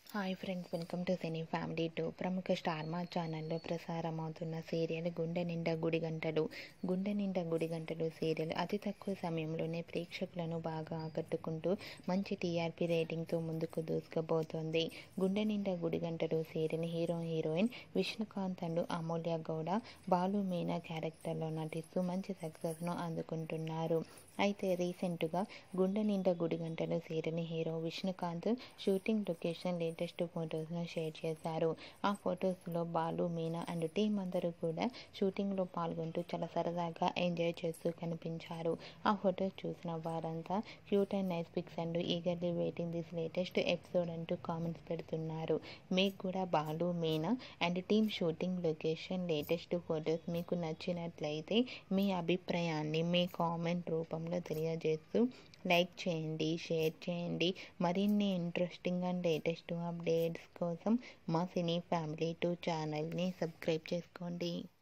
hi friends welcome to cine family two ప్రముఖ star Maa ఛానల్లో ప్రసారం అవుతున్న సీరియల్ గుండె నిండా గుడి గంటలు గుండె నిండా గుడి గంటలు సీరియల్ అతి తక్కువ సమయంలోనే ప్రేక్షకులను బాగా ఆకట్టుకుంటూ మంచి టీఆర్పీ రేటింగ్తో ముందుకు దూసుకుపోతోంది గుండె Ninda Gudi Gantalu serial hero heroine Vishnukanth and Amulya Gowda Balu Meena క్యారెక్టర్లో నటిస్తూ మంచి సక్సెస్ను అందుకుంటున్నారు అయితే రీసెంట్గా గుండె Ninda Gudi Gantalu serial hero Vishnukanth shooting location latest ఫొటోస్ను షేర్ చేశారు ఆ ఫొటోస్లో బాలు మీనా అండ్ టీం అందరూ కూడా షూటింగ్లో పాల్గొంటూ చాలా సరదాగా ఎంజాయ్ చేస్తూ కనిపించారు ఆ ఫొటోస్ చూసిన వారంతా cute and nice pics and eagerly waiting this latest episode అంటూ కామెంట్స్ పెడుతున్నారు మీకు కూడా Balu Meena and team shooting location latest photos మీకు నచ్చినట్లయితే మీ అభిప్రాయాన్ని మీ కామెంట్ రూపంలో తెలియజేస్తూ లైక్ చేయండి షేర్ చేయండి మరిన్ని ఇంట్రెస్టింగ్ అండ్ లేటెస్ట్ అప్డేట్స్ కోసం మా సినీ ఫ్యామిలీ టూ ఛానల్ని సబ్స్క్రైబ్ చేసుకోండి